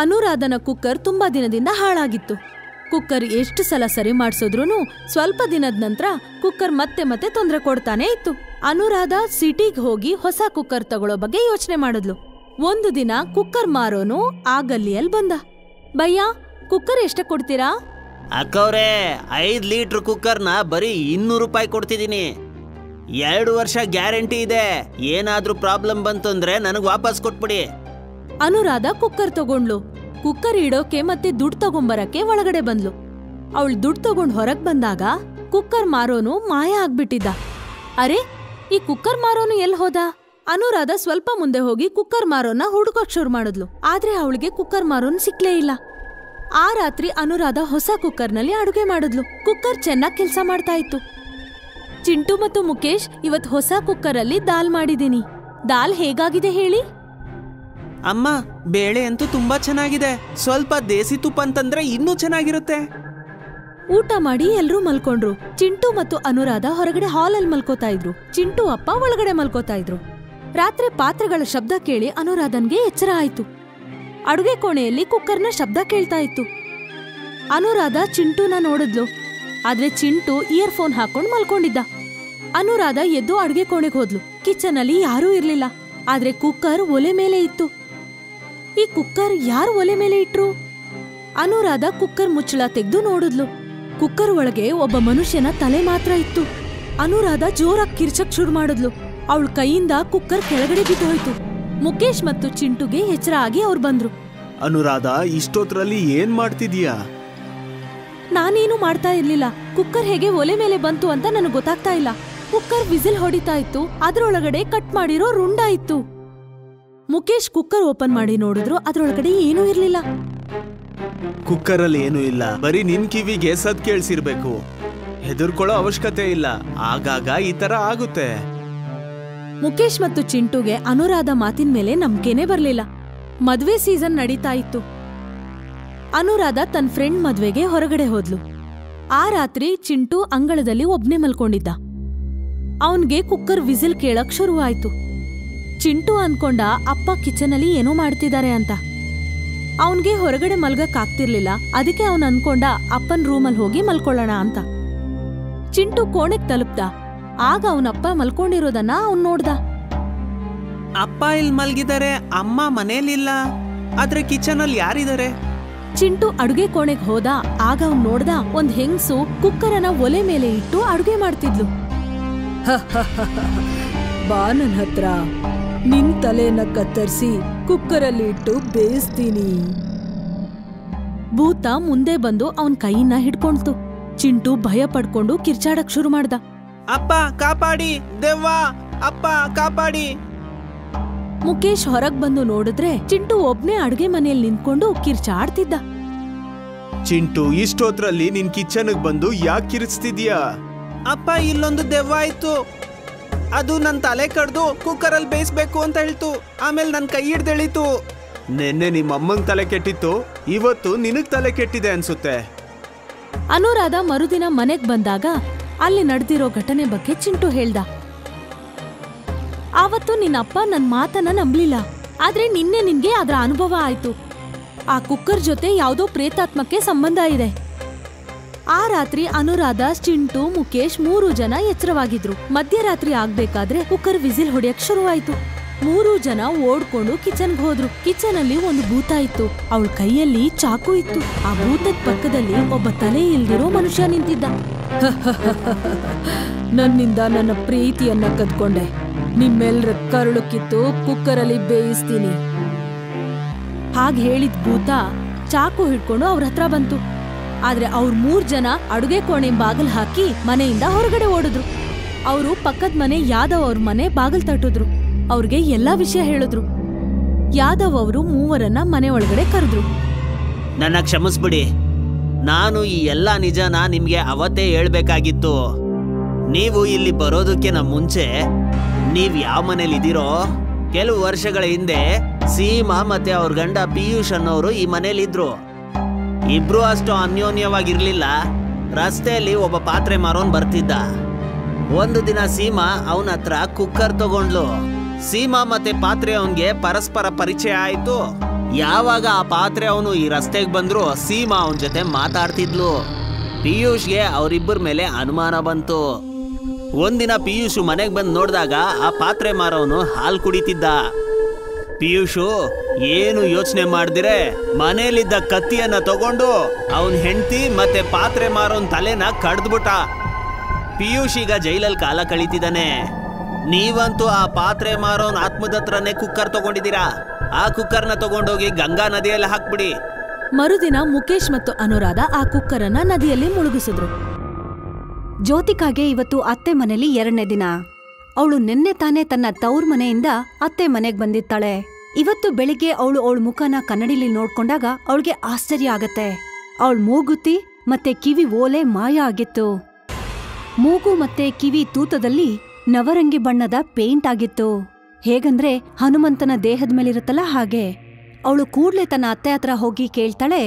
ಅನುರಾಧನ cooker ತುಂಬಾ ದಿನದಿಂದ ಹಾಳಾಗಿತ್ತು cooker ಎಷ್ಟು ಸಲ ಸರಿ ಮಾಡಿಸಿದ್ರು ಸ್ವಲ್ಪ ದಿನದ ನಂತರ ಕುಕ್ಕರ್ ಮತ್ತೆ ಮತ್ತೆ ತೊಂದರೆ ಕೊಡ್ತಾನೆ ಇತ್ತು ಅನುರಾಧ ಸಿಟಿಗೆ ಹೋಗಿ ಹೊಸ ಕುಕ್ಕರ್ ತಗೊಳ್ಳೋ ಬಗ್ಗೆ ಯೋಚನೆ ಮಾಡಿದ್ಲು ಒಂದು ದಿನ ಕುಕ್ಕರ್ ಮಾರೋನು ಆ ಗಲ್ಲಿಯಲ್ಲಿ ಬಂದ ಭಯ್ಯ ಕುಕ್ಕರ್ ಎಷ್ಟ ಕೊಡ್ತೀರಾ ಅಕ್ಕವ್ರೆ ಐದ್ ಲೀಟರ್ ಕುಕ್ಕರ್ನ ಬರೀ ಇನ್ನೂರು ರೂಪಾಯಿ ಕೊಡ್ತಿದ್ದೀನಿ ಎರಡು ವರ್ಷ ಗ್ಯಾರಂಟಿ ಇದೆ ಏನಾದ್ರೂ ಪ್ರಾಬ್ಲಮ್ ಬಂತು ಅಂದ್ರೆ ನನಗೆ ವಾಪಸ್ ಕೊಟ್ಬಿಡಿ ಅನುರಾಧ ಕುಕ್ಕರ್ ತಗೊಂಡ್ಲು ಕುಕ್ಕರ್ ಇಡೋಕೆ ಮತ್ತೆ ದುಡ್ಡು ತಗೊಂಬರಕ್ಕೆ ಒಳಗಡೆ ಬಂದ್ಲು ಅವಳು ದುಡ್ಡು ತಗೊಂಡ್ ಹೊರಗ್ ಬಂದಾಗ ಕುಕ್ಕರ್ ಮಾರೋನು ಮಾಯ ಆಗ್ಬಿಟ್ಟಿದ್ದ ಅರೆ ಈ ಕುಕ್ಕರ್ ಮಾರೋನು ಎಲ್ ಹೋದ ಅನುರಾಧ ಸ್ವಲ್ಪ ಮುಂದೆ ಹೋಗಿ ಕುಕ್ಕರ್ ಮಾರೋನ ಹುಡುಕೋಕ್ ಶುರು ಮಾಡಿದ್ಲು ಆದ್ರೆ ಅವಳಿಗೆ ಕುಕ್ಕರ್ ಮಾರೋನ್ ಸಿಕ್ಲೇ ಇಲ್ಲ ಆ ರಾತ್ರಿ ಅನುರಾಧ ಹೊಸ ಕುಕ್ಕರ್ನಲ್ಲಿ ಅಡುಗೆ ಮಾಡಿದ್ಲು ಕುಕ್ಕರ್ ಚೆನ್ನಾಗ್ ಕೆಲ್ಸ ಮಾಡ್ತಾ ಇತ್ತು ಚಿಂಟು ಮತ್ತು ಮುಖೇಶ್ ಇವತ್ ಹೊಸ ಕುಕ್ಕರಲ್ಲಿ ದಾಲ್ ಮಾಡಿದೀನಿ ದಾಲ್ ಹೇಗಾಗಿದೆ ಹೇಳಿ ಅಮ್ಮ ಬೇಳೆ ಅಂತೂ ತುಂಬಾ ಚೆನ್ನಾಗಿದೆ ಸ್ವಲ್ಪ ದೇಸಿ ತುಪ್ಪ ಅಂತಂದ್ರೆ ಇನ್ನೂ ಚೆನ್ನಾಗಿರುತ್ತೆ ಊಟ ಮಾಡಿ ಎಲ್ರೂ ಮಲ್ಕೊಂಡ್ರು ಚಿಂಟು ಮತ್ತು ಅನುರಾಧ ಹೊರಗಡೆ ಹಾಲಲ್ಲಿ ಮಲ್ಕೋತಾ ಇದ್ರು ಚಿಂಟು ಅಪ್ಪ ಒಳಗಡೆ ಮಲ್ಕೋತಾ ಇದ್ರು ರಾತ್ರಿ ಪಾತ್ರೆಗಳ ಶಬ್ದ ಕೇಳಿ ಅನುರಾಧನ್ಗೆ ಎಚ್ಚರ ಆಯ್ತು ಅಡುಗೆ ಕೋಣೆಯಲ್ಲಿ ಕುಕ್ಕರ್ನ ಶಬ್ದ ಕೇಳ್ತಾ ಇತ್ತು ಅನುರಾಧ ಚಿಂಟುನ ನೋಡಿದ್ಲು ಆದ್ರೆ ಚಿಂಟು ಇಯರ್ಫೋನ್ ಹಾಕೊಂಡ್ ಮಲ್ಕೊಂಡಿದ್ದ ಅನುರಾಧ ಎದ್ದು ಅಡುಗೆ ಕೋಣೆಗೆ ಹೋದ್ಲು ಕಿಚನ್ ಅಲ್ಲಿ ಯಾರೂ ಇರ್ಲಿಲ್ಲ ಆದ್ರೆ ಕುಕ್ಕರ್ ಒಲೆ ಮೇಲೆ ಇತ್ತು ಈ ಕುಕ್ಕರ್ ಯಾರು ಒಲೆ ಮೇಲೆ ಇಟ್ರು ಅನುರಾಧ ಕುಕ್ಕರ್ ಮುಚ್ಚಳ ತೆಗೆದು ನೋಡಿದ್ಲು ಕುಕ್ಕರ್ ಒಳಗೆ ಒಬ್ಬ ಮನುಷ್ಯನ ತಲೆ ಮಾತ್ರ ಇತ್ತು ಅನುರಾಧ ಜೋರಾಗಿ ಕಿರ್ಚಕ್ ಶುರು ಮಾಡಿದ್ಲು ಅವಳ ಕೈಯಿಂದ ಕುಕ್ಕರ್ ಕೆಳಗಡೆ ಬಿದ್ದೋಯ್ತು ಮುಖೇಶ್ ಮತ್ತು ಚಿಂಟುಗೆ ಎಚ್ಚರ ಆಗಿ ಅವ್ರು ಬಂದ್ರು ಅನುರಾಧ ಇಷ್ಟೊತ್ತರಲ್ಲಿ ಏನ್ ಮಾಡ್ತಿದೀಯಾ ನಾನೇನು ಮಾಡ್ತಾ ಇರ್ಲಿಲ್ಲ ಕುಕ್ಕರ್ ಹೇಗೆ ಒಲೆ ಮೇಲೆ ಬಂತು ಅಂತ ನನಗೆ ಗೊತ್ತಾಗ್ತಾ ಇಲ್ಲ ಕುಕ್ಕರ್ ವಿಸಿಲ್ ಹೊಡಿತಾ ಇತ್ತು ಅದ್ರೊಳಗಡೆ ಕಟ್ ಮಾಡಿರೋ ರುಂಡ ಇತ್ತು ಮುಖೇಶ್ ಕುಕ್ಕರ್ ಓಪನ್ ಮಾಡಿ ನೋಡಿದ್ರು ಅದ್ರೊಳಗಡೆ ಏನೂ ಇರ್ಲಿಲ್ಲ ಕುಕ್ಕರ್ ಅಲ್ಲಿ ಏನೂ ಇಲ್ಲ ಬರೀ ನಿನ್ ಕಿವಿಗೆ ಸದ್ ಕೇಳಿಸಿರ್ಬೇಕು ಹೆದರ್ಕೊಳ್ಳೋ ಅವಶ್ಯಕತೆ ಇಲ್ಲ ಆಗಾಗ ಈ ತರ ಆಗುತ್ತೆ ಮುಖೇಶ್ ಮತ್ತು ಚಿಂಟುಗೆ ಅನುರಾಧ ಮಾತಿನ ಮೇಲೆ ನಂಬಿಕೆನೇ ಬರ್ಲಿಲ್ಲ ಮದ್ವೆ ಸೀಸನ್ ನಡೀತಾ ಇತ್ತು ಅನುರಾಧ ತನ್ನ ಫ್ರೆಂಡ್ ಮದ್ವೆಗೆ ಹೊರಗಡೆ ಹೋದ್ಲು ಆ ರಾತ್ರಿ ಚಿಂಟು ಅಂಗಳದಲ್ಲಿ ಒಬ್ನೇ ಮಲ್ಕೊಂಡಿದ್ದ ಅವನ್ಗೆ ಕುಕ್ಕರ್ ವಿಸಿಲ್ ಕೇಳಕ್ ಶುರುವಾಯ್ತು ಚಿಂಟು ಅನ್ಕೊಂಡ ಅಪ್ಪ ಕಿಚನಲ್ಲಿ ಏನೋ ಮಾಡ್ತಿದ್ದಾರೆ ಅಂತ ಅವನ್ಗೆ ಹೊರಗಡೆ ಮಲ್ಗಕ್ ಆಗ್ತಿರ್ಲಿಲ್ಲ ಅದಕ್ಕೆ ಅವನ್ ಅನ್ಕೊಂಡ ಅಪ್ಪನ್ ರೂಮಲ್ಲಿ ಹೋಗಿ ಮಲ್ಕೊಳ್ಳೋಣ ಅಂತ ಚಿಂಟು ಕೋಣೆಗ್ ತಲುಪ್ದ ಆಗ ಅವನಪ್ಪ ಮಲ್ಕೊಂಡಿರೋದನ್ನ ಅವ್ನ್ ನೋಡ್ದ ಅಪ್ಪ ಇಲ್ಲಿ ಮಲ್ಗಿದ್ದಾರೆ ಅಮ್ಮ ಮನೇಲಿಲ್ಲ ಆದ್ರೆ ಕಿಚನ್ ಅಲ್ಲಿ ಯಾರಿದ್ದಾರೆ ಚಿಂಟು ಅಡುಗೆ ಕೋಣೆಗ್ ಹೋದ ಆಗ ಅವ್ನ್ ನೋಡ್ದ ಒಂದ್ ಹೆಂಗ್ಸು ಕುಕ್ಕರನ ಒಲೆ ಮೇಲೆ ಇಟ್ಟು ಅಡುಗೆ ಮಾಡ್ತಿದ್ಲು ಬಾ ನನ್ ಹತ್ರ ನಿನ್ ತಲೆನ ಕತ್ತರಿಸಿ ಕುಕ್ಕರಲ್ಲಿ ಇಟ್ಟು ಬೇಯಿಸ್ತೀನಿ ಭೂತ ಮುಂದೆ ಬಂದು ಅವನ್ ಕೈನ ಹಿಡ್ಕೊಳ್ತು ಚಿಂಟು ಭಯ ಪಡ್ಕೊಂಡು ಕಿರ್ಚಾಡಕ್ ಶುರು ಮಾಡ್ದ ಅಪ್ಪ ಕಾಪಾಡಿ ದೆವ್ವ ಅಪ್ಪ ಕಾಪಾಡಿ ಮುಖೇಶ್ ಹೊರಗ್ ಬಂದು ನೋಡಿದ್ರೆ ಚಿಂಟು ಒಬ್ನೇ ಅಡುಗೆ ಮನೆಯಲ್ಲಿ ನಿಂತ್ಕೊಂಡು ಕಿರ್ಚಾಡ್ತಿದ್ದ ಚಿಂಟು ಇಷ್ಟೊತ್ತರಲ್ಲಿ ನಿನ್ ಕಿಚನ್ಗ್ ಬಂದು ಯಾಕೆ ಕಿರಿಸ್ತಿದ್ಯಾ ಅಪ್ಪ ಇಲ್ಲೊಂದು ದೆವ್ವ ಆಯ್ತು ಅದು ನನ್ನ ತಲೆ ಕಡ್ದು ಕುಕ್ಕರಲ್ಲಿ ಬೇಯಿಸ್ಬೇಕು ಅಂತ ಹೇಳ್ತು ಆಮೇಲೆ ನನ್ನ ಕೈ ಹಿಡ್ದೆಳೀತು ನಿನ್ನೆ ನಿಮ್ಮ ಅಮ್ಮಂಗ್ ತಲೆ ಕೆಟ್ಟಿತ್ತು ಇವತ್ತು ನಿನಗ್ ತಲೆ ಕೆಟ್ಟಿದೆ ಅನ್ಸುತ್ತೆ ಅನುರಾಧ ಮರುದಿನ ಮನೆಗ್ ಬಂದಾಗ ಅಲ್ಲಿ ನಡೆದಿರೋ ಘಟನೆ ಬಗ್ಗೆ ಚಿಂಟು ಹೇಳ್ದ ಆವತ್ತು ನಿನ್ನಪ್ಪ ನನ್ ಮಾತನ್ನ ನಂಬ್ಲಿಲ್ಲ ಆದ್ರೆ ನಿನ್ನೆ ನಿನ್ಗೆ ಅದರ ಅನುಭವ ಆಯ್ತು ಆ ಕುಕ್ಕರ್ ಜೊತೆ ಯಾವ್ದೋ ಪ್ರೇತಾತ್ಮಕ್ಕೆ ಸಂಬಂಧ ಇದೆ ಆ ರಾತ್ರಿ ಅನುರಾಧ ಚಿಂಟು ಮುಖೇಶ್ ಮೂರು ಜನ ಎಚ್ಚರವಾಗಿದ್ರು ಮಧ್ಯರಾತ್ರಿ ಆಗ್ಬೇಕಾದ್ರೆ ಕುಕ್ಕರ್ ವಿಸಿಲ್ ಹೊಡೆಯಕ್ ಶುರುವಾಯ್ತು ಮೂರು ಜನ ಓಡ್ಕೊಂಡು ಕಿಚನ್ಗೆ ಹೋದ್ರು ಕಿಚನ್ ಅಲ್ಲಿ ಒಂದು ಭೂತ ಇತ್ತು ಅವಳ ಕೈಯಲ್ಲಿ ಚಾಕು ಇತ್ತು ಆ ಭೂತದ ಪಕ್ಕದಲ್ಲಿ ಒಬ್ಬ ತಲೆ ಇಲ್ದಿರೋ ಮನುಷ್ಯ ನಿಂತಿದ್ದ ನನ್ನಿಂದ ನನ್ನ ಪ್ರೀತಿಯನ್ನ ಕದ್ಕೊಂಡೆ ನಿಮ್ಮೆಲ್ರ ಕರುಳು ಕಿತ್ತು ಕುಕ್ಕರಲ್ಲಿ ಬೇಯಿಸ್ತೀನಿ ಹಾಗ್ ಹೇಳಿದ್ ಭೂತ ಚಾಕು ಹಿಡ್ಕೊಂಡು ಅವ್ರ ಹತ್ರ ಬಂತು ಆದ್ರೆ ಅವ್ರ ಮೂರ್ ಜನ ಅಡುಗೆ ಕೋಣೆ ಬಾಗಿಲ್ ಹಾಕಿ ಮನೆಯಿಂದ ಹೊರಗಡೆ ಓಡಿದ್ರು ಅವರು ಪಕ್ಕದ ಮನೆ ಯಾದವ್ ಅವ್ರ ಮನೆ ಬಾಗಿಲ್ ತಟ್ಟಿದ್ರು ಅವ್ರಿಗೆ ಎಲ್ಲಾ ವಿಷಯ ಹೇಳಿದ್ರು ಯಾದವ್ ಅವರು ಮೂವರನ್ನ ಮನೆ ಒಳಗಡೆ ಕರೆದ್ರು ನನ್ನ ಕ್ಷಮಿಸ್ಬಿಡಿ ನಾನು ಈ ಎಲ್ಲ ನಿಜನ ನಿಮ್ಗೆ ಅವತ್ತೇ ಹೇಳ್ಬೇಕಾಗಿತ್ತು ನೀವು ಇಲ್ಲಿ ಬರೋದಕ್ಕಿಂತ ಮುಂಚೆ ನೀವ್ ಯಾವ ಮನೇಲಿ ಇದೀರೋ ಕೆಲವು ವರ್ಷಗಳ ಹಿಂದೆ ಸೀಮಾ ಮತ್ತೆ ಅವ್ರ ಗಂಡ ಪಿಯೂಷ್ ಅನ್ನೋರು ಈ ಮನೇಲಿದ್ರು ಇಬ್ರು ಅಷ್ಟು ಅನ್ಯೋನ್ಯವಾಗಿರ್ಲಿಲ್ಲ ರಸ್ತೆಯಲ್ಲಿ ಒಬ್ಬ ಪಾತ್ರೆ ಮಾರೋನ್ ಬರ್ತಿದ್ದ ಒಂದು ದಿನ ಸೀಮಾ ಅವನ ಹತ್ರ ಕುಕ್ಕರ್ ತಗೊಂಡ್ಲು ಸೀಮಾ ಮತ್ತೆ ಪಾತ್ರೆ ಅವನ್ಗೆ ಪರಸ್ಪರ ಪರಿಚಯ ಆಯ್ತು ಯಾವಾಗ ಆ ಪಾತ್ರೆ ಅವನು ಈ ರಸ್ತೆಗೆ ಬಂದ್ರು ಸೀಮಾ ಅವನ ಜೊತೆ ಮಾತಾಡ್ತಿದ್ಲು ಪಿಯೂಷ್ಗೆ ಅವರಿಬ್ಬರ ಮೇಲೆ ಅನುಮಾನ ಬಂತು ಒಂದಿನ ಪಿಯೂಷ್ ಮನೆಗೆ ಬಂದು ನೋಡಿದಾಗ ಆ ಪಾತ್ರೆ ಮಾರವನು ಹಾಲು ಕುಡಿತಿದ್ದ ಪಿಯೂಷು ಏನು ಯೋಚನೆ ಮಾಡ್ದಿರೆ ಮನೇಲಿದ್ದ ಕತ್ತಿಯನ್ನ ತಗೊಂಡು ಅವನ್ ಹೆಂಡತಿ ಮತ್ತೆ ಪಾತ್ರೆ ಮಾರೋನ್ ತಲೆನ ಕಡ್ದ್ಬಿಟ್ಟ ಪಿಯೂಷ್ ಈಗ ಜೈಲಲ್ಲಿ ಕಾಲ ಕಳೀತಿದ್ದಾನೆ ನೀವಂತೂ ಆ ಪಾತ್ರೆ ಮಾರೋನ್ ಆತ್ಮದ ಹತ್ರನೇ ಕುಕ್ಕರ್ ತಗೊಂಡಿದ್ದೀರಾ ಆ ಕುಕ್ಕರ್ನ ತಗೊಂಡೋಗಿ ಗಂಗಾ ನದಿಯಲ್ಲಿ ಹಾಕ್ಬಿಡಿ ಮರುದಿನ ಮುಖೇಶ್ ಮತ್ತು ಅನುರಾಧ ಆ ಕುಕ್ಕರನ್ನ ನದಿಯಲ್ಲಿ ಮುಳುಗಿಸಿದ್ರು ಜ್ಯೋತಿಕಾಗೆ ಇವತ್ತು ಅತ್ತೆ ಮನೇಲಿ ಎರಡನೇ ದಿನ ಅವಳು ನಿನ್ನೆ ತಾನೇ ತನ್ನ ತವ್ರ ಮನೆಯಿಂದ ಅತ್ತೆ ಮನೆಗ್ ಬಂದಿರ್ತಾಳೆ ಇವತ್ತು ಬೆಳಿಗ್ಗೆ ಅವಳು ಅವಳ ಮುಖನ ಕನ್ನಡಿಲಿ ನೋಡ್ಕೊಂಡಾಗ ಅವಳಿಗೆ ಆಶ್ಚರ್ಯ ಆಗತ್ತೆ ಅವಳ ಮೂಗುತಿ ಮತ್ತೆ ಕಿವಿ ಓಲೆ ಮಾಯ ಆಗಿತ್ತು ಮೂಗು ಮತ್ತೆ ಕಿವಿ ತೂತದಲ್ಲಿ ನವರಂಗಿ ಬಣ್ಣದ ಪೇಂಟ್ ಆಗಿತ್ತು ಹೇಗಂದ್ರೆ ಹನುಮಂತನ ದೇಹದ ಮೇಲಿರುತ್ತಲ್ಲ ಹಾಗೆ ಅವಳು ಕೂಡ್ಲೆ ತನ್ನ ಅತ್ತೆ ಹತ್ರ ಹೋಗಿ ಕೇಳ್ತಾಳೆ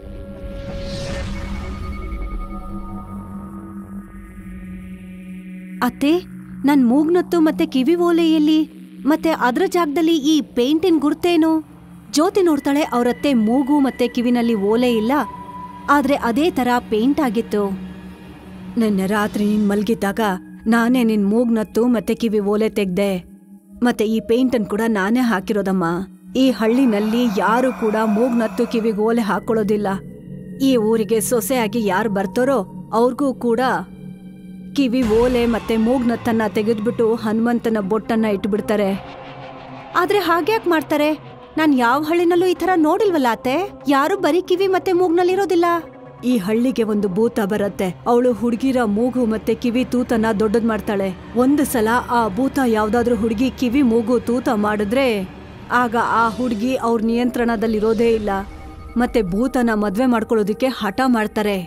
ಅತ್ತೆ ನನ್ ಮೂಗ್ನೊತ್ತು ಮತ್ತೆ ಕಿವಿ ಓಲೆ ಎಲ್ಲಿ ಮತ್ತೆ ಅದ್ರ ಜಾಗದಲ್ಲಿ ಈ ಪೇಂಟಿನ್ ಗುರ್ತೇನು ಜ್ಯೋತಿ ನೋಡ್ತಾಳೆ ಅವರತ್ತೆ ಮೂಗು ಮತ್ತೆ ಕಿವಿನಲ್ಲಿ ಓಲೆ ಇಲ್ಲ ಆದ್ರೆ ಅದೇ ತರ ಪೇಂಟ್ ಆಗಿತ್ತು ನಿನ್ನೆ ರಾತ್ರಿ ನೀನ್ ಮಲ್ಗಿದ್ದಾಗ ನಾನೇ ನಿನ್ ಮೂಗ್ನತ್ತು ಮತ್ತೆ ಕಿವಿ ಓಲೆ ತೆಗ್ದೆ ಮತ್ತೆ ಈ ಪೇಂಟನ್ ಕೂಡ ನಾನೇ ಹಾಕಿರೋದಮ್ಮ ಈ ಹಳ್ಳಿನಲ್ಲಿ ಯಾರು ಕೂಡ ಮೂಗ್ನತ್ತು ಕಿವಿಗೆ ಓಲೆ ಹಾಕೊಳ್ಳೋದಿಲ್ಲ ಈ ಊರಿಗೆ ಸೊಸೆಯಾಗಿ ಯಾರು ಬರ್ತಾರೋ ಅವ್ರಿಗೂ ಕೂಡ ಕಿವಿ ಓಲೆ ಮತ್ತೆ ಮೂಗ್ನತ್ತನ್ನ ತೆಗೆದ್ಬಿಟ್ಟು ಹನುಮಂತನ ಬೊಟ್ಟನ್ನ ಇಟ್ಬಿಡ್ತಾರೆ ಆದ್ರೆ ಹಾಗ್ಯಾಕ್ ಮಾಡ್ತಾರೆ ನಾನ್ ಯಾವ ಹಳ್ಳಿನಲ್ಲೂ ಈ ತರ ನೋಡಿಲ್ವಲ್ಲ ಅತ್ತೆ ಯಾರು ಬರೀ ಕಿವಿ ಮತ್ತೆ ಮೂಗ್ನಲ್ಲಿರೋದಿಲ್ಲ ಈ ಹಳ್ಳಿಗೆ ಒಂದು ಭೂತ ಬರತ್ತೆ ಅವಳು ಹುಡುಗಿರ ಮೂಗು ಮತ್ತೆ ಕಿವಿ ತೂತನ ದೊಡ್ಡದ್ ಮಾಡ್ತಾಳೆ ಒಂದು ಸಲ ಆ ಭೂತ ಯಾವ್ದಾದ್ರೂ ಹುಡುಗಿ ಕಿವಿ ಮೂಗು ತೂತ ಮಾಡಿದ್ರೆ ಆಗ ಆ ಹುಡುಗಿ ಅವ್ರ ನಿಯಂತ್ರಣದಲ್ಲಿರೋದೇ ಇಲ್ಲ ಮತ್ತೆ ಭೂತನ ಮದ್ವೆ ಮಾಡ್ಕೊಳ್ಳೋದಕ್ಕೆ ಹಠ ಮಾಡ್ತಾರೆ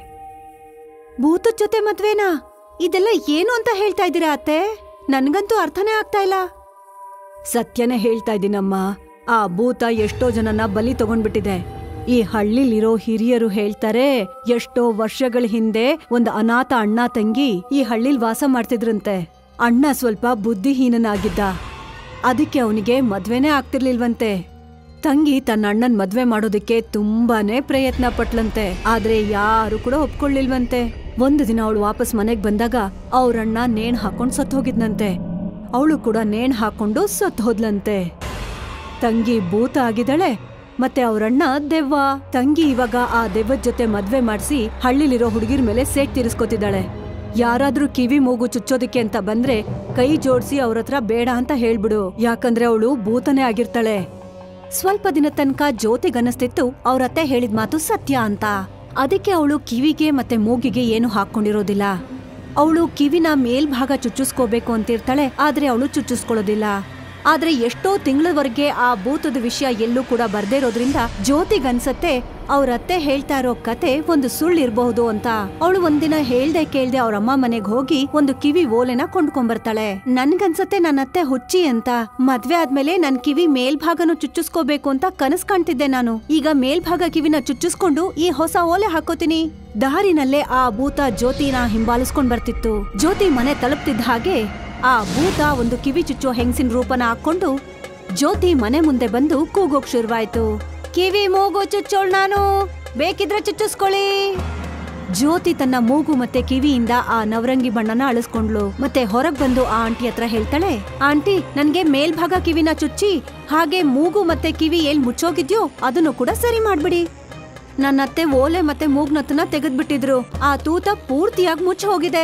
ಭೂತದ ಜೊತೆ ಮದ್ವೆನಾ ಇದೆಲ್ಲ ಏನು ಅಂತ ಹೇಳ್ತಾ ಇದ್ದೀರಾ ಅತ್ತೆ ನನ್ಗಂತೂ ಅರ್ಥನೇ ಆಗ್ತಾ ಇಲ್ಲ ಸತ್ಯನೇ ಹೇಳ್ತಾ ಇದ್ದೀನಮ್ಮ ಆ ಭೂತ ಎಷ್ಟೋ ಜನನ ಬಲಿ ತಗೊಂಡ್ಬಿಟ್ಟಿದೆ ಈ ಹಳ್ಳಿಲಿರೋ ಹಿರಿಯರು ಹೇಳ್ತಾರೆ ಎಷ್ಟೋ ವರ್ಷಗಳ ಹಿಂದೆ ಒಂದು ಅನಾಥ ಅಣ್ಣ ತಂಗಿ ಈ ಹಳ್ಳಿಲ್ ವಾಸ ಮಾಡ್ತಿದ್ರಂತೆ ಅಣ್ಣ ಸ್ವಲ್ಪ ಬುದ್ಧಿಹೀನನಾಗಿದ್ದ ಅದಕ್ಕೆ ಅವನಿಗೆ ಮದ್ವೆನೇ ಆಗ್ತಿರ್ಲಿಲ್ವಂತೆ ತಂಗಿ ತನ್ನ ಅಣ್ಣನ್ ಮದ್ವೆ ಮಾಡೋದಕ್ಕೆ ತುಂಬಾನೇ ಪ್ರಯತ್ನ ಪಟ್ಲಂತೆ ಆದ್ರೆ ಯಾರು ಕೂಡ ಒಪ್ಕೊಳ್ಳಿಲ್ವಂತೆ ಒಂದು ದಿನ ಅವಳು ವಾಪಸ್ ಮನೆಗ್ ಬಂದಾಗ ಅವ್ರಣ್ಣ ನೇಣ್ ಹಾಕೊಂಡ್ ಸತ್ ಹೋಗಿದ್ನಂತೆ ಅವಳು ಕೂಡ ನೇಣ್ ಹಾಕೊಂಡು ಸತ್ ಹೋದ್ಲಂತೆ ತಂಗಿ ಭೂತ ಆಗಿದ್ದಾಳೆ ಮತ್ತೆ ಅವ್ರಣ್ಣ ದೆವ್ವ ತಂಗಿ ಇವಾಗ ಆ ದೆವ್ವದ ಜೊತೆ ಮದ್ವೆ ಮಾಡ್ಸಿ ಹಳ್ಳಿಲಿರೋ ಹುಡುಗಿರ್ ಮೇಲೆ ಸೇಟ್ ತೀರಿಸ್ಕೊತಿದ್ದಾಳೆ ಯಾರಾದ್ರೂ ಕಿವಿ ಮೂಗು ಚುಚ್ಚೋದಕ್ಕೆ ಅಂತ ಬಂದ್ರೆ ಕೈ ಜೋಡ್ಸಿ ಅವ್ರ ಹತ್ರ ಬೇಡ ಅಂತ ಹೇಳ್ಬಿಡು ಯಾಕಂದ್ರೆ ಅವಳು ಭೂತನೇ ಆಗಿರ್ತಾಳೆ ಸ್ವಲ್ಪ ದಿನ ತನಕ ಜ್ಯೋತಿಗನ್ನಿಸ್ತಿತ್ತು ಅವ್ರತ್ತೆ ಹೇಳಿದ ಮಾತು ಸತ್ಯ ಅಂತ ಅದಕ್ಕೆ ಅವಳು ಕಿವಿಗೆ ಮತ್ತೆ ಮೂಗಿಗೆ ಏನು ಹಾಕೊಂಡಿರೋದಿಲ್ಲ ಅವಳು ಕಿವಿನ ಮೇಲ್ಭಾಗ ಚುಚ್ಚಿಸ್ಕೋಬೇಕು ಅಂತಿರ್ತಾಳೆ ಆದ್ರೆ ಅವಳು ಚುಚ್ಚಿಸ್ಕೊಳ್ಳೋದಿಲ್ಲ ಆದ್ರೆ ಎಷ್ಟೋ ತಿಂಗಳವರೆಗೆ ಆ ಭೂತದ ವಿಷಯ ಎಲ್ಲೂ ಕೂಡ ಬರ್ದೇ ಇರೋದ್ರಿಂದ ಜ್ಯೋತಿಗನ್ಸತ್ತೆ ಅವ್ರ ಅತ್ತೆ ಹೇಳ್ತಾ ಇರೋ ಕತೆ ಒಂದು ಸುಳ್ಳಿರ್ಬಹುದು ಅಂತ ಅವಳು ಒಂದಿನ ಹೇಳ್ದೆ ಕೇಳ್ದೆ ಅವ್ರ ಅಮ್ಮ ಮನೆಗ್ ಹೋಗಿ ಒಂದು ಕಿವಿ ಓಲೆನ ಕೊಂಡ್ಕೊಂಬರ್ತಾಳೆ ನನ್ಗನ್ಸತ್ತೆ ನನ್ನ ಅತ್ತೆ ಹುಚ್ಚಿ ಅಂತ ಮದ್ವೆ ಆದ್ಮೇಲೆ ನನ್ ಕಿವಿ ಮೇಲ್ಭಾಗನು ಚುಚ್ಚಿಸ್ಕೋಬೇಕು ಅಂತ ಕನಸ್ ಕಾಣ್ತಿದ್ದೆ ನಾನು ಈಗ ಮೇಲ್ಭಾಗ ಕಿವಿನ ಚುಚ್ಚಿಸ್ಕೊಂಡು ಈ ಹೊಸ ಓಲೆ ಹಾಕೋತೀನಿ ದಾರಿನಲ್ಲೇ ಆ ಭೂತ ಜ್ಯೋತಿನ ಹಿಂಬಾಲಿಸ್ಕೊಂಡ್ ಬರ್ತಿತ್ತು ಜ್ಯೋತಿ ಮನೆ ತಲುಪ್ತಿದ್ದ ಹಾಗೆ ಆ ಭೂತ ಒಂದು ಕಿವಿ ಚುಚ್ಚೋ ಹೆಂಗಸಿನ ರೂಪನ ಹಾಕೊಂಡು ಜ್ಯೋತಿ ಮನೆ ಮುಂದೆ ಬಂದು ಕೂಗೋಕ್ ಶುರುವಾಯ್ತು ಕಿವಿ ಮೂಗು ಚುಚ್ಚೋಳ್ ನಾನು ಬೇಕಿದ್ರೆ ಚುಚ್ಚಿಸ್ಕೊಳ್ಳಿ ಜ್ಯೋತಿ ತನ್ನ ಮೂಗು ಮತ್ತೆ ಕಿವಿಯಿಂದ ಆ ನವರಂಗಿ ಬಣ್ಣನ ಅಳಿಸ್ಕೊಂಡ್ಲು ಮತ್ತೆ ಹೊರಗ್ ಬಂದು ಆ ಆಂಟಿ ಹತ್ರ ಹೇಳ್ತಾಳೆ ಆಂಟಿ ನನ್ಗೆ ಮೇಲ್ಭಾಗ ಕಿವಿನ ಚುಚ್ಚಿ ಹಾಗೆ ಮೂಗು ಮತ್ತೆ ಕಿವಿ ಎಲ್ ಮುಚ್ಚೋಗಿದ್ಯೋ ಅದನ್ನು ಕೂಡ ಸರಿ ಮಾಡ್ಬಿಡಿ ನನ್ನ ಅತ್ತೆ ಓಲೆ ಮತ್ತೆ ಮೂಗ್ನತ್ತನ್ನ ತೆಗೆದ್ಬಿಟ್ಟಿದ್ರು ಆ ತೂತ ಪೂರ್ತಿಯಾಗಿ ಮುಚ್ಚ ಹೋಗಿದೆ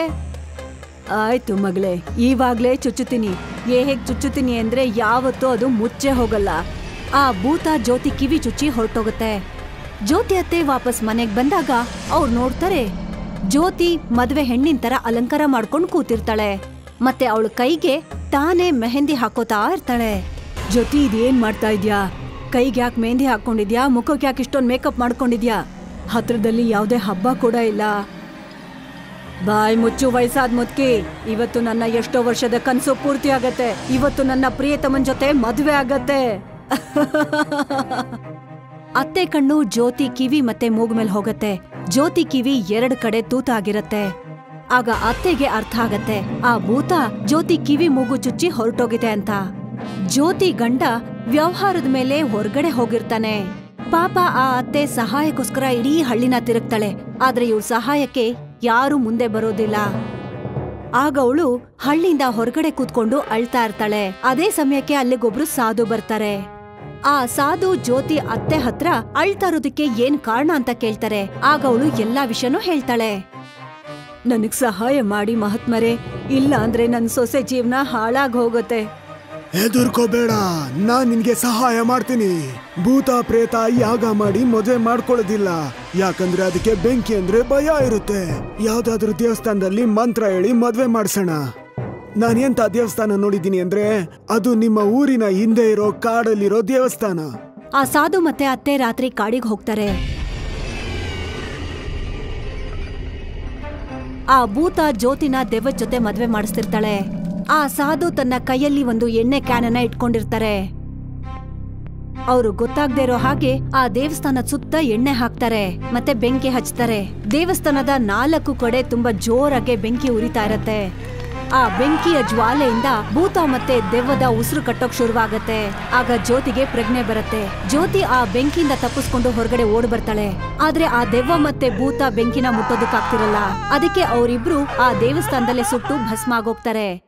ಆಯ್ತು ಮಗಳೇ ಈವಾಗ್ಲೇ ಚುಚ್ಚುತ್ತೀನಿ ಏ ಹೇಗ್ ಚುಚ್ಚುತ್ತೀನಿ ಅಂದ್ರೆ ಯಾವತ್ತೂ ಅದು ಮುಚ್ಚೆ ಹೋಗಲ್ಲ ಆ ಭೂತ ಜ್ಯೋತಿ ಕಿವಿ ಚುಚ್ಚಿ ಹೊರಟೋಗುತ್ತೆ ಜ್ಯೋತಿ ಅತ್ತೆ ವಾಪಸ್ ಮನೆಗ್ ಬಂದಾಗ ಅವ್ರು ನೋಡ್ತಾರೆ ಜ್ಯೋತಿ ಮದ್ವೆ ಹೆಣ್ಣಿನ ತರ ಅಲಂಕಾರ ಮಾಡ್ಕೊಂಡು ಕೂತಿರ್ತಾಳೆ ಮತ್ತೆ ಅವಳ ಕೈಗೆ ತಾನೇ ಮೆಹಂದಿ ಹಾಕೋತಾ ಇರ್ತಾಳೆ ಜ್ಯೋತಿ ಇದೇನ್ ಮಾಡ್ತಾ ಇದ್ಯಾ ಕೈಗೆ ಯಾಕೆ ಮೆಹಂದಿ ಹಾಕೊಂಡಿದ್ಯಾ ಮುಖಕ್ಕೆ ಯಾಕೆ ಇಷ್ಟೊಂದು ಮೇಕಪ್ ಮಾಡ್ಕೊಂಡಿದ್ಯಾ ಹತ್ರದಲ್ಲಿ ಯಾವುದೇ ಹಬ್ಬ ಕೂಡ ಇಲ್ಲ ಬಾಯ್ ಮುಚ್ಚು ವಯಸ್ಸಾದ ಮುದ್ಕಿ ಇವತ್ತು ನನ್ನ ಎಷ್ಟೋ ವರ್ಷದ ಕನ್ಸು ಪೂರ್ತಿ ಆಗತ್ತೆ ಇವತ್ತು ನನ್ನ ಪ್ರಿಯತಮನ್ ಜೊತೆ ಮದ್ವೆ ಆಗತ್ತೆ ಅತ್ತೆ ಕಣ್ಣು ಜ್ಯೋತಿ ಕಿವಿ ಮತ್ತೆ ಮೂಗ್ ಮೇಲೆ ಹೋಗತ್ತೆ ಜ್ಯೋತಿ ಕಿವಿ ಎರಡ್ ಕಡೆ ತೂತ ಆಗಿರತ್ತೆ ಆಗ ಅತ್ತೆಗೆ ಅರ್ಥ ಆಗತ್ತೆ ಆ ಭೂತ ಜ್ಯೋತಿ ಕಿವಿ ಮೂಗು ಚುಚ್ಚಿ ಹೊರಟೋಗಿದೆ ಅಂತ ಜ್ಯೋತಿ ಗಂಡ ವ್ಯವಹಾರದ ಮೇಲೆ ಹೊರಗಡೆ ಹೋಗಿರ್ತಾನೆ ಪಾಪ ಆ ಅತ್ತೆ ಸಹಾಯಕ್ಕೋಸ್ಕರ ಇಡೀ ಹಳ್ಳಿನ ತಿರುಗ್ತಾಳೆ ಆದ್ರೆ ಇವ್ ಸಹಾಯಕ್ಕೆ ಯಾರು ಮುಂದೆ ಬರೋದಿಲ್ಲ ಆಗ ಅವಳು ಹಳ್ಳಿಯಿಂದ ಹೊರಗಡೆ ಕೂತ್ಕೊಂಡು ಅಳ್ತಾ ಇರ್ತಾಳೆ ಅದೇ ಸಮಯಕ್ಕೆ ಅಲ್ಲಿಗೊಬ್ರು ಸಾಧು ಬರ್ತಾರೆ ಆ ಸಾಧು ಜ್ಯೋತಿ ಅತ್ತೆ ಹತ್ರ ಅಳ್ತಾ ಇರೋದಕ್ಕೆ ಏನ್ ಕಾರಣ ಅಂತ ಕೇಳ್ತಾರೆ ಆಗ ಅವಳು ಎಲ್ಲಾ ವಿಷಯನೂ ಹೇಳ್ತಾಳೆ ನನಗ್ ಸಹಾಯ ಮಾಡಿ ಮಹಾತ್ಮರೇ ಇಲ್ಲ ಅಂದ್ರೆ ನನ್ ಸೊಸೆ ಜೀವನ ಹಾಳಾಗ್ ಹೋಗುತ್ತೆ ಹೆದರ್ಕೋಬೇಡ ನಾನ್ ನಿನ್ಗೆ ಸಹಾಯ ಮಾಡ್ತೀನಿ ಭೂತ ಪ್ರೇತ ಯಾಗ ಮಾಡಿ ಮದುವೆ ಮಾಡ್ಕೊಳ್ಳೋದಿಲ್ಲ ಯಾಕಂದ್ರೆ ಅದಕ್ಕೆ ಬೆಂಕಿ ಅಂದ್ರೆ ಭಯ ಇರುತ್ತೆ ಯಾವ್ದಾದ್ರು ದೇವಸ್ಥಾನದಲ್ಲಿ ಮಂತ್ರ ಹೇಳಿ ಮದ್ವೆ ಮಾಡ್ಸೋಣ ನಾನು ಎಂತ ದೇವಸ್ಥಾನ ನೋಡಿದ್ದೀನಿ ಅಂದ್ರೆ ಅದು ನಿಮ್ಮ ಊರಿನ ಹಿಂದೆ ಇರೋ ಕಾಡಲ್ಲಿರೋ ದೇವಸ್ಥಾನ ಆ ಸಾಧು ಮತ್ತೆ ಅತ್ತೆ ರಾತ್ರಿ ಕಾಡಿಗೆ ಹೋಗ್ತಾರೆ ಆ ಭೂತ ಜ್ಯೋತಿನ ದೆವ್ವದ ಜೊತೆ ಮದ್ವೆ ಮಾಡಿಸ್ತಿರ್ತಾಳೆ ಆ ಸಾಧು ತನ್ನ ಕೈಯಲ್ಲಿ ಒಂದು ಎಣ್ಣೆ ಕ್ಯಾನನ್ನ ಇಟ್ಕೊಂಡಿರ್ತಾರೆ ಅವರು ಗೊತ್ತಾಗ್ದೇ ಇರೋ ಹಾಗೆ ಆ ದೇವಸ್ಥಾನದ ಸುತ್ತ ಎಣ್ಣೆ ಹಾಕ್ತಾರೆ ಮತ್ತೆ ಬೆಂಕಿ ಹಚ್ತಾರೆ ದೇವಸ್ಥಾನದ ನಾಲ್ಕು ಕಡೆ ತುಂಬಾ ಜೋರಾಗಿ ಬೆಂಕಿ ಉರಿತಾ ಇರತ್ತೆ ಆ ಬೆಂಕಿಯ ಜ್ವಾಲೆಯಿಂದ ಭೂತ ಮತ್ತೆ ದೆವ್ವದ ಉಸಿರು ಕಟ್ಟೋಕ್ ಶುರುವಾಗತ್ತೆ ಆಗ ಜ್ಯೋತಿಗೆ ಪ್ರಜ್ಞೆ ಬರುತ್ತೆ ಜ್ಯೋತಿ ಆ ಬೆಂಕಿಯಿಂದ ತಪ್ಪಿಸ್ಕೊಂಡು ಹೊರಗಡೆ ಓಡ್ ಬರ್ತಾಳೆ ಆದ್ರೆ ಆ ದೆವ್ವ ಮತ್ತೆ ಭೂತ ಬೆಂಕಿನ ಮುಟ್ಟೋದಕ್ಕಾಗ್ತಿರಲ್ಲ ಅದಕ್ಕೆ ಅವರಿಬ್ರು ಆ ದೇವಸ್ಥಾನದಲ್ಲೇ ಸುಟ್ಟು ಭಸ್ಮ ಆಗೋಗ್ತಾರೆ